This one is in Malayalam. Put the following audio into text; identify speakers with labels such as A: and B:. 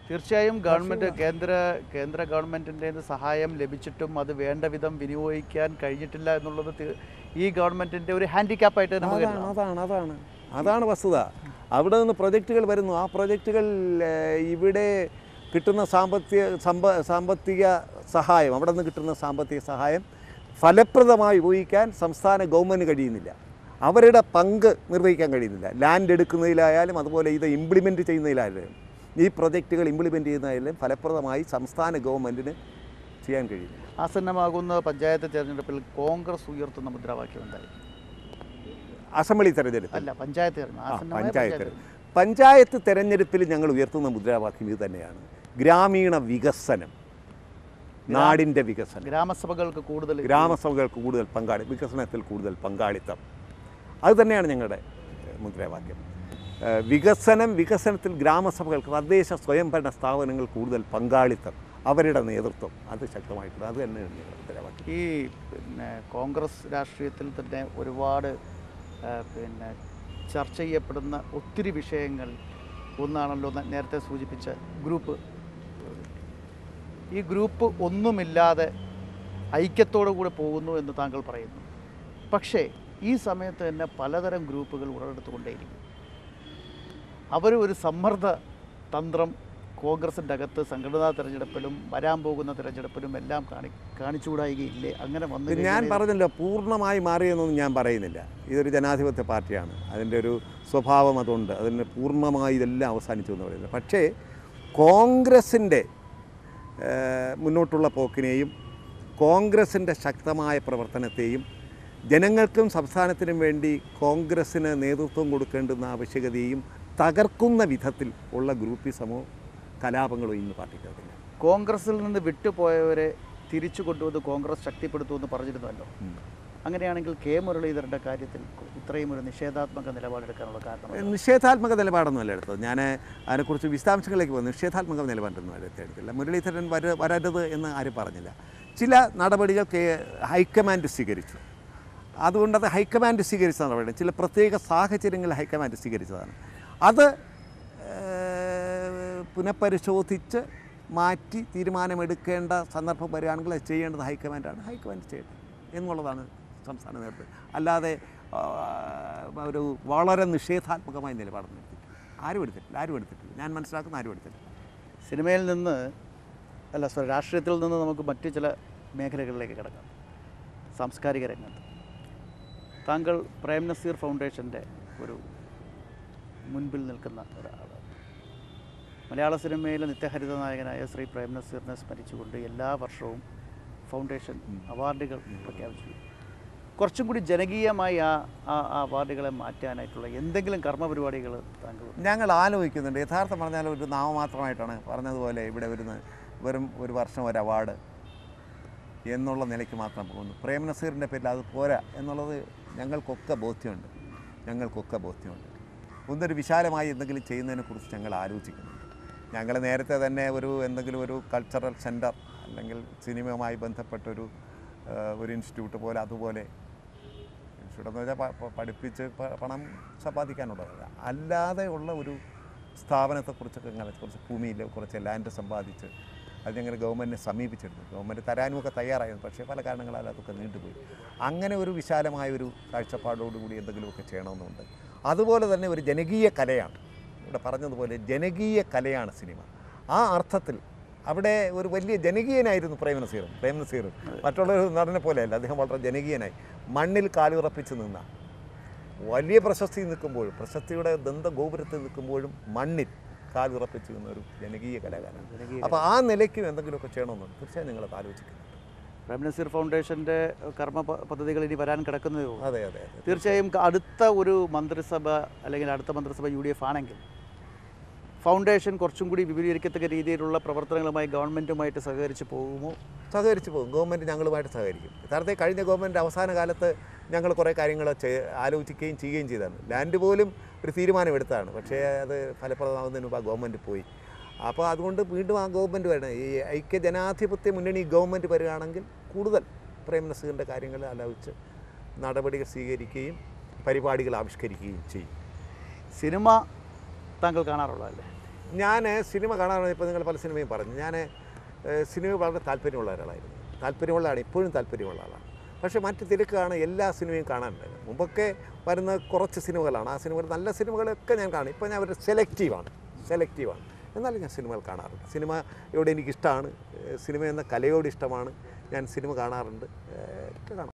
A: തീർച്ചയായും ഗവൺമെൻറ് കേന്ദ്ര കേന്ദ്ര ഗവൺമെൻറ്റിൻ്റെ സഹായം ലഭിച്ചിട്ടും അത് വേണ്ട വിധം വിനിയോഗിക്കാൻ കഴിഞ്ഞിട്ടില്ല എന്നുള്ളത് തി- ഈ ഗവൺമെൻറ്റിൻ്റെ ഒരു ഹാൻഡിക്യാപ്പായിട്ട് നമുക്ക്
B: അതാണ്
A: കരുതാം.
B: അതാണ് അതാണ് അതാണ് വസ്തുത അവിടെ നിന്ന് പ്രൊജക്റ്റുകൾ വരുന്നു ആ പ്രൊജക്റ്റുകൾ ഏഹ്, ഇവിടെ കിട്ടുന്ന സാമ്പത്തിക സമ്പ സാമ്പത്തിക സഹായം അവിടെ നിന്ന് കിട്ടുന്ന സാമ്പത്തിക സഹായം ഫലപ്രദമായി ഉപയോഗിക്കാൻ സംസ്ഥാന ഗവൺമെൻറ് കഴിയുന്നില്ല അവരുടെ പങ്ക് നിർവഹിക്കാൻ കഴിയുന്നില്ല ലാൻഡ് എടുക്കുന്നതിലായാലും അതുപോലെ ഇത് ഇംപ്ലിമെൻറ്റ് ചെയ്യുന്നതിലായാലും ഈ പ്രൊജക്റ്റുകൾ ഇംപ്ലിമെൻറ്റ് ചെയ്യുന്നതിലും ഫലപ്രദമായി സംസ്ഥാന ഗവൺമെൻറ്റിന് ചെയ്യാൻ കഴിയുന്നില്ല
A: ആസന്നമാകുന്ന പഞ്ചായത്ത് തെരഞ്ഞെടുപ്പിൽ കോൺഗ്രസ് ഉയർത്തുന്ന മുദ്രാവാക്യം എന്തായിരിക്കും
B: അസംബ്ലി തെരഞ്ഞെടുപ്പ്
A: അല്ല പഞ്ചായത്ത് തെരഞ്ഞെടുപ്പ്
B: ആ,
A: ആസന്നമായ
B: പഞ്ചായത്ത്
A: പഞ്ചായത്ത്
B: തെരഞ്ഞെടുപ്പ്. പഞ്ചായത്ത് തെരഞ്ഞെടുപ്പിൽ ഞങ്ങൾ ഉയർത്തുന്ന മുദ്രാവാക്യം ഇത് തന്നെയാണ് ഗ്രാമീണ വികസനം നാടിൻ്റെ വികസനം
A: ഗ്രാമസഭകൾക്ക് കൂടുതൽ
B: ഗ്രാമസഭകൾക്ക് കൂടുതൽ പങ്കാളി വികസനത്തിൽ കൂടുതൽ പങ്കാളിത്തം അത് തന്നെയാണ് ഞങ്ങളുടെ ഏഹ്, മുദ്രാവാക്യം ഏഹ്, വികസനം വികസനത്തിൽ ഗ്രാമസഭകൾക്ക് തദ്ദേശ സ്വയംഭരണ സ്ഥാപനങ്ങൾ കൂടുതൽ പങ്കാളിത്തം അവരുടെ നേതൃത്വം അത് ശക്തമായിട്ടുണ്ട് അത് തന്നെയാണ് ഞങ്ങളുടെ മുദ്രാവാക്യം
A: ഈ പിന്നെ കോൺഗ്രസ് രാഷ്ട്രീയത്തിൽ തന്നെ ഒരുപാട് ആ, പിന്നെ ചർച്ച ചെയ്യപ്പെടുന്ന ഒത്തിരി വിഷയങ്ങൾ ഒന്നാണല്ലോ ന- നേരത്തെ സൂചിപ്പിച്ച ഗ്രൂപ്പ് ഈ ഗ്രൂപ്പ് ഒന്നുമില്ലാതെ ഐക്യത്തോടു കൂടെ പോകുന്നു എന്ന് താങ്കൾ പറയുന്നു പക്ഷേ ഈ സമയത്ത് തന്നെ പലതരം ഗ്രൂപ്പുകൾ ഉടലെടുത്തുകൊണ്ടേയിരിക്കും അവർ ഒരു സമ്മർദ്ദ തന്ത്രം കോൺഗ്രസിൻ്റെ അകത്ത് സംഘടനാ തെരഞ്ഞെടുപ്പിലും വരാൻ പോകുന്ന തെരഞ്ഞെടുപ്പിലും എല്ലാം കാണി കാണിച്ചുകൂടായികയില്ലേ അങ്ങനെ വന്നു
B: ഇത് ഞാൻ
A: കഴിഞ്ഞാൽ
B: പറഞ്ഞല്ലോ പൂർണ്ണമായി മാറിയെന്നൊന്നും ഞാൻ പറയുന്നില്ല ഇതൊരു ജനാധിപത്യ പാർട്ടിയാണ് അതിൻ്റെ ഒരു സ്വഭാവം അതുണ്ട് അതിന് പൂർണ്ണമായി ഇതെല്ലാം അവസാനിച്ചു എന്ന് പറയുന്നത് പക്ഷേ കോൺഗ്രസിൻ്റെ ഏഹ്, മുന്നോട്ടുള്ള പോക്കിനെയും കോൺഗ്രസിൻ്റെ ശക്തമായ പ്രവർത്തനത്തെയും ജനങ്ങൾക്കും സംസ്ഥാനത്തിനും വേണ്ടി കോൺഗ്രസ്സിന് നേതൃത്വം കൊടുക്കേണ്ടുന്ന ആവശ്യകതയും തകർക്കുന്ന വിധത്തിൽ ഉള്ള ഗ്രൂപ്പിസമോ കലാപങ്ങളോ ഇന്ന് പാർട്ടിക്കകത്തില്ല
A: കോൺഗ്രസിൽ നിന്ന് വിട്ടുപോയവരെ തിരിച്ചു കൊണ്ടുവന്ന് കോൺഗ്രസ് ശക്തിപ്പെടുത്തുമെന്ന് പറഞ്ഞിരുന്നല്ലോ
B: ഉം.
A: അങ്ങനെയാണെങ്കിൽ കെ മുരളീധരൻ്റെ കാര്യത്തിൽ ഇത്രയും ഒരു നിഷേധാത്മക നിലപാടെടുക്കാനുള്ള കാരണം എന്താണ്?
B: നിഷേധാത്മക നിലപാടൊന്നുമല്ല എടുത്തത് ഞാൻ അതിനെക്കുറിച്ച് വിശദാംശങ്ങളിലേക്ക് പോകുന്നു നിഷേധാത്മക നിലപാടൊന്നും എടുത്ത് എടുത്തില്ല മുരളീധരൻ വര വരരുത് എന്ന് ആരും പറഞ്ഞില്ല ചില നടപടികൾ കെ ഹൈക്കമാൻഡ് സ്വീകരിച്ചു അതുകൊണ്ട് അത് ഹൈക്കമാൻഡ് സ്വീകരിച്ച നടപടി ചില പ്രത്യേക സാഹചര്യങ്ങളിൽ ഹൈക്കമാൻഡ് സ്വീകരിച്ചതാണ് അത് ഏഹ്, പുനഃപരിശോധിച്ച് മാറ്റി തീരുമാനമെടുക്കേണ്ട സന്ദർഭം വരികയാണെങ്കിൽ അത് ചെയ്യേണ്ടത് ഹൈക്കമാൻഡാണ് ഹൈക്കമാൻഡ് ചെയ്യട്ടെ എന്നുള്ളതാണ് സംസ്ഥാന നേതൃത്വം അല്ലാതെ ആ, ഒരു വളരെ നിഷേധാത്മകമായ നിലപാടൊന്നും എടുത്തിട്ടില്ല ആരും എടുത്തിട്ടില്ല ആരും എടുത്തിട്ടില്ല ഞാൻ മനസ്സിലാക്കുന്ന ആരും എടുത്തിട്ടില്ല
A: സിനിമയിൽ നിന്ന് അല്ല സോറി രാഷ്ട്രീയത്തിൽ നിന്ന് നമുക്ക് മറ്റു ചില മേഖലകളിലേക്ക് കിടക്കാം സാംസ്കാരിക രംഗത്ത് താങ്കൾ പ്രേം നസീർ ഫൗണ്ടേഷൻ്റെ ഒരു മുൻപിൽ നിൽക്കുന്ന ഒരാളാണ് മലയാള സിനിമയിലെ നിത്യഹരിത നായകനായ ശ്രീ പ്രേം നസീറിനെ സ്മരിച്ചുകൊണ്ട് എല്ലാ വർഷവും ഫൗണ്ടേഷൻ അവാർഡുകൾ പ്രഖ്യാപിച്ചു കുറച്ചും കൂടി ജനകീയമായി ആ ആ ആ അവാർഡുകളെ മാറ്റാനായിട്ടുള്ള എന്തെങ്കിലും കർമ്മപരിപാടികൾ താങ്കൾ
B: ഞങ്ങൾ ആലോചിക്കുന്നുണ്ട് യഥാർത്ഥം പറഞ്ഞാൽ ഒരു നാമമാത്രമായിട്ടാണ് പറഞ്ഞതുപോലെ ഇവിടെ വരുന്ന വെറും ഒരു വർഷം ഒരു അവാർഡ് എന്നുള്ള നിലയ്ക്ക് മാത്രം പോകുന്നു പ്രേം നസീറിൻ്റെ പേരിൽ അത് പോരാ എന്നുള്ളത് ഞങ്ങൾക്കൊക്കെ ബോധ്യമുണ്ട് ഞങ്ങൾക്കൊക്കെ ബോധ്യമുണ്ട് ഒന്നൊരു വിശാലമായി എന്തെങ്കിലും ചെയ്യുന്നതിനെക്കുറിച്ച് ഞങ്ങൾ ആലോചിക്കുന്നുണ്ട് ഞങ്ങൾ നേരത്തെ തന്നെ ഒരു എന്തെങ്കിലും ഒരു കൾച്ചറൽ സെൻറ്റർ അല്ലെങ്കിൽ സിനിമയുമായി ബന്ധപ്പെട്ടൊരു ആ, ഒരു ഇൻസ്റ്റിറ്റ്യൂട്ട് പോലെ അതുപോലെ ഇൻസ്റ്റിറ്റ്യൂട്ട് എന്ന് വെച്ചാൽ പ- പ- പഠിപ്പിച്ച് പ- പണം സമ്പാദിക്കാനുള്ളതല്ല അല്ലാതെ ഉള്ള ഒരു സ്ഥാപനത്തെക്കുറിച്ചൊക്കെ ഇങ്ങനെ കുറച്ച് ഭൂമിയിൽ കുറച്ച് ലാൻഡ് സമ്പാദിച്ച് അത് ഞങ്ങൾ ഗവൺമെൻറ്റിനെ സമീപിച്ചിരുന്നു ഗവൺമെൻറ് തരാനുമൊക്കെ തയ്യാറായിരുന്നു പക്ഷേ പല കാരണങ്ങളാൽ അതൊക്കെ നീണ്ടുപോയി അങ്ങനെ ഒരു വിശാലമായ ഒരു കാഴ്ചപ്പാടോടുകൂടി എന്തെങ്കിലുമൊക്കെ ചെയ്യണമെന്നുണ്ട് അതുപോലെ തന്നെ ഒരു ജനകീയ കലയാണ് ഇവിടെ പറഞ്ഞതുപോലെ ജനകീയ കലയാണ് സിനിമ ആ അർത്ഥത്തിൽ അവിടെ ഒരു വലിയ ജനകീയനായിരുന്നു പ്രേം നസീറും പ്രേം നസീറും മറ്റുള്ള ഒരു നടനെ പോലെയല്ല അദ്ദേഹം വളരെ ജനകീയനായി മണ്ണിൽ കാലുറപ്പിച്ച് നിന്ന വലിയ പ്രശസ്തി നിൽക്കുമ്പോഴും പ്രശസ്തിയുടെ ദന്ത ഗോപുരത്തിൽ നിൽക്കുമ്പോഴും മണ്ണിൽ കാലുറപ്പിച്ച് നിന്ന ഒരു ജനകീയ കലാകാരനാണ്
A: ജനകീയ
B: അപ്പോൾ ആ നിലയ്ക്കും എന്തെങ്കിലുമൊക്കെ ചെയ്യണമെന്നുണ്ട് തീർച്ചയായും നിങ്ങളത് ആലോചിക്കുന്നുണ്ട്
A: പ്രേം നസീർ ഫൗണ്ടേഷൻ്റെ കർമ്മ പ- പദ്ധതികൾ ഇനി വരാൻ കിടക്കുന്നതേ ഉള്ളൂ
B: അതെ അതെ അതെ
A: തീർച്ചയായും ക- അടുത്ത ഒരു മന്ത്രിസഭ അല്ലെങ്കിൽ അടുത്ത മന്ത്രിസഭ യു ഡി എഫ് ആണെങ്കിൽ ഫൗണ്ടേഷൻ കുറച്ചും കൂടി വിപുലീകരിക്കത്തക്ക രീതിയിലുള്ള പ്രവർത്തനങ്ങളുമായി ഗവൺമെൻറ്റുമായിട്ട് സഹകരിച്ച് പോകുമോ
B: സഹകരിച്ച് പോകും ഗവൺമെൻറ് ഞങ്ങളുമായിട്ട് സഹകരിക്കും യഥാർത്ഥത്തിൽ കഴിഞ്ഞ ഗവൺമെൻറ് അവസാന കാലത്ത് ഞങ്ങൾ കുറേ കാര്യങ്ങൾ ചെയ്- ആലോചിക്കുകയും ചെയ്യുകയും ചെയ്തതാണ് ലാൻഡ് പോലും ഒരു തീരുമാനമെടുത്താണ് പക്ഷേ അത് ഫലപ്രദമാകുന്നതിന് മുമ്പ് ആ ഗവൺമെൻറ് പോയി അപ്പോൾ അതുകൊണ്ട് വീണ്ടും ആ ഗവൺമെൻറ് വരണം ഈ ഐക്യ ജനാധിപത്യ മുന്നണി ഗവൺമെൻറ് വരികയാണെങ്കിൽ കൂടുതൽ പ്രേം നസീറിൻ്റെ കാര്യങ്ങൾ ആലോചിച്ച് നടപടികൾ സ്വീകരിക്കുകയും പരിപാടികൾ ആവിഷ്കരിക്കുകയും ചെയ്യും
A: സിനിമ താങ്കൾ കാണാറുള്ളതല്ലേ
B: ഞാൻ സിനിമ കാണാൻ ഇപ്പോൾ നിങ്ങൾ പല സിനിമയും പറഞ്ഞു ഞാൻ സിനിമ വളരെ താല്പര്യമുള്ള ഒരാളായിരുന്നു താല്പര്യമുള്ള ആളാണ് ഇപ്പോഴും താല്പര്യമുള്ള ആളാണ് പക്ഷേ മറ്റ് തിരക്കാണ് എല്ലാ സിനിമയും കാണാനുണ്ട് മുമ്പൊക്കെ വരുന്ന കുറച്ച് സിനിമകളാണ് ആ സിനിമകൾ നല്ല സിനിമകളൊക്കെ ഞാൻ കാണും ഇപ്പോൾ ഞാൻ ഒരു സെലക്റ്റീവാണ് സെലക്റ്റീവാണ് എന്നാലും ഞാൻ സിനിമകൾ കാണാറുണ്ട് സിനിമയോട് എനിക്കിഷ്ടമാണ് സിനിമ എന്ന കലയോട് ഇഷ്ടമാണ് ഞാൻ സിനിമ കാണാറുണ്ട് ഏഹ് ഒക്കെ കാണാം